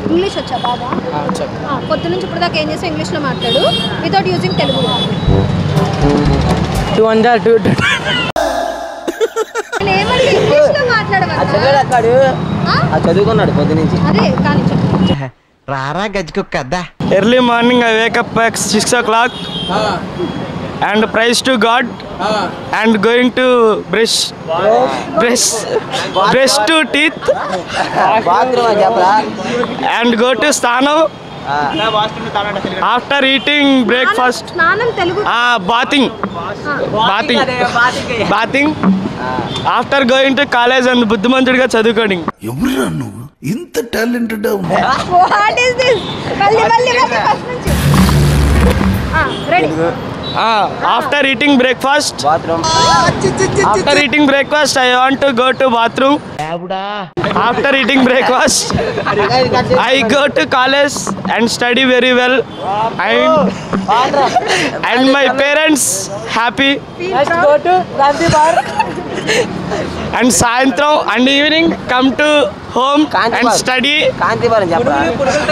English వచ్చా బాగా ఆ, పొద్దు నుంచి ఇప్పుడు దాకా ఏం చేసావు ఇంగ్లీష్లో మాట్లాడు without using Telugu two hundred two నేను ఏమడిగా ఇంగ్లీష్లో మాట్లాడమన్నా చదివాడు ఆ? ఆ చదువుకున్నాడు పొద్దు నుంచి అదే కానీ చెప్పు రారా గజ్జుకు కదా early morning I wake up at six o'clock and prays to god and going to brush brush brush to teeth bathroom అని చెప్పరా అండ్ గో టు స్థానం ఆ, ఆఫ్టర్ ఈటింగ్ బ్రేక్ఫాస్ట్ స్నానం Telugu bathing bathing bathing after going to college and బుద్ధిమంతుడిగా చదువుకోండి ఎవరురా నువ్వు ఇంత టాలెంటెడ్ వాట్ ఈస్ దిస్ మళ్ళీ మళ్ళీ మళ్ళీ ఫస్ట్ నుంచి ready after eating breakfast bathroom after eating breakfast I want to go to bathroom after eating breakfast I go to college and study very well and and my parents happy and సాయంత్రం and evening come to home and Kantibar. study కాంతిబారం చెప్పరా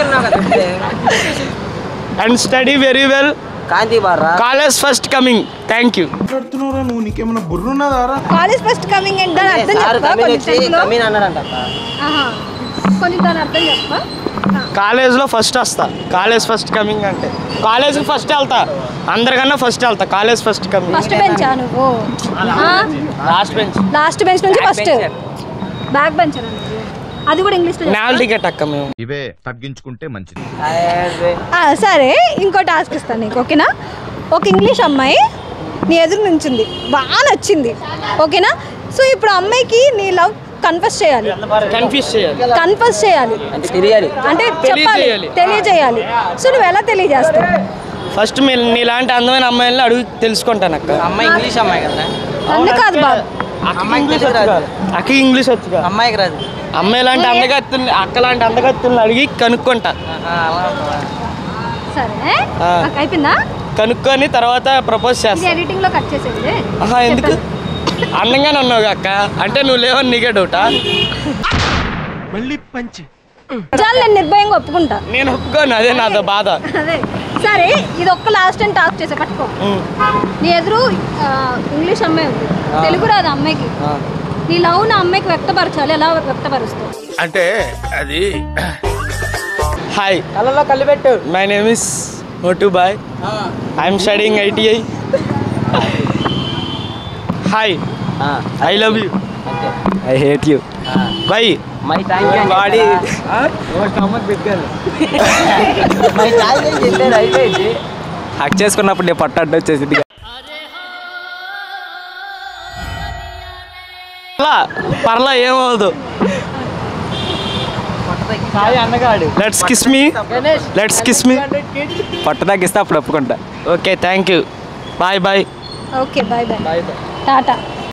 and study very well కాంతిబార్ రా college first coming thank you మాట్లాడుతున్నావురా నువ్వు నీకేమైనా బుర్రున్నదారా college first coming and దాని అర్థం సార్ చెప్తా కమీన్ కొంచెం వచ్చి తెలుగులో కమీన్ అన్నాడంట అక్క. ఆహా. కొంచెం దాని అర్థం చెప్పా కాలేజ్లో ఫస్ట్ వస్తా కాలేజ్ ఫస్ట్ కమింగ్ అంటే కాలేజ్కి ఫస్ట్ వెళ్తా అందరికన్నా ఫస్ట్ వెళ్తా college first coming first bench నువ్వు లాస్ట్ బెంచ్ లాస్ట్ బెంచ్ నుంచి ఫస్ట్ బ్యాక్ బెంచ్ అది కూడా ఇంగ్లీష్లో నావల్ టికెట్ అక్క మేము ఇవే తగ్గించుకుంటే మంచిది అదే. ఆ, సరే ఇంకో టాస్క్ ఇస్తాను నీకు ఓకేనా ఒక ఇంగ్లీష్ అమ్మాయి నీ ఎదురు నుంచింది బాగా నచ్చింది ఓకేనా సో ఇప్పుడు అమ్మాయికి నీ లవ్ కన్ఫెస్ చేయాలి కన్ఫ్యూజ్ చేయాలి కన్ఫెస్ చేయాలి అంటే తెలియాలి అంటే చెప్పాలి తెలియజేయాలి. తెలియజేయాలి సో నువ్వు ఎలా తెలియజేస్తావు ఫస్ట్ మీ నీలాంటి అందమైన అమ్మాయిలను అడుగు తెలుసుకుంటాను అక్క అమ్మాయి ఇంగ్లీష్ అమ్మాయి కదా నన్ను కాదు బాబు అమ్మాయి ఇంగ్లీష్ రాదు అక్క ఇంగ్లీష్ వచ్చుగా అమ్మాయికి రాదు అమ్మాయి లాంటి అందగత్తుల్ని అక్క లాంటి అందగత్తుల్ని అడిగి కనుక్కుంటా సరే ఆ. నాకు అయిపోయిందా కనుక్కొని తర్వాత ప్రపోజ్ ఇది చేస్తా ఎడిటింగ్ లో కట్ చేసేది ఆహా ఎందుకు అందంగానే ఉన్నావు అక్క అంటే నువ్వు లేవని నీకే డౌటా చాలు నేను నిర్భయంగా ఒప్పుకుంటా నేను ఒప్పుకోను అదే నాతో బాధ అదే సరే ఇది ఒక్క లాస్ట్ టైం టాస్క్ చేసే పట్టుకో ఉమ్. నీ ఎదురు ఆ, ఇంగ్లీష్ అమ్మాయి ఉంది తెలుగు రాదు అమ్మాయికి ఆ. నీ లవ్ నా అమ్మాయికి వ్యక్తపరచాలి ఎలా వ్యక్తపరుస్తావు అంటే అది హాయ్ కళ్ళలో కళ్ళు పెట్టు మై నేమ్ ఇస్ మోటు boy I'm studying ITI hi I love you అంతే I hate you bye my thank you body my thank you చెప్పాడు అయిపోయింది హక్ చేసుకున్నప్పుడు నేను పట్టాడు వచ్చేసింది పర్లా పర్లా ఏమవదు let's kiss me let's kiss me పట్టదాకిస్తే అప్పుడు ఒప్పుకుంటా okay thank you bye bye okay bye bye Tata